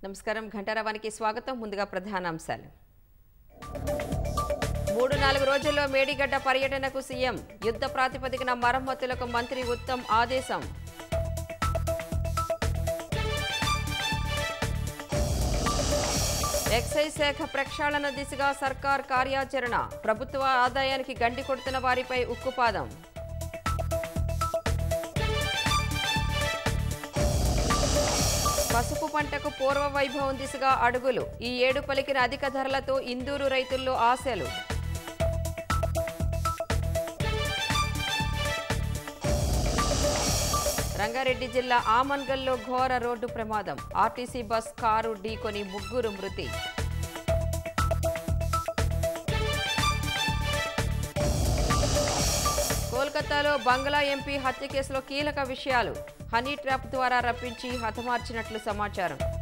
నమస్కారం ఘంటారావానికి స్వాగతం ముందుగా ప్రధానాంశాలు మూడు నాలుగు రోజుల్లో మేడిగడ్డ పర్యటనకు సీఎం యుద్ధ ప్రాతిపదికన మరమ్మతులకు మంత్రి ఉత్తమ్ ఆదేశం ఎక్సైజ్ శాఖ ప్రక్షాళన దిశగా సర్కార్ కార్యాచరణ ప్రభుత్వ ఆదాయానికి గండి కొడుతున్న వారిపై ఉక్కుపాదం పసుపు పంటకు పూర్వ వైభవం దిశగా అడుగులు ఈ ఏడు పలికిన అధిక ధరలతో ఇందూరు రైతుల్లో ఆశలు రంగారెడ్డి జిల్లా ఆమన్గల్లో ఘోర రోడ్డు ప్రమాదం ఆర్టీసీ బస్ కారు ఢీకొని ముగ్గురు మృతి కోల్కతాలో బంగ్లా ఎంపీ హత్య కేసులో కీలక విషయాలు హనీ ట్రాప్ ద్వారా రప్పించి హతమార్చినట్లు సమాచారం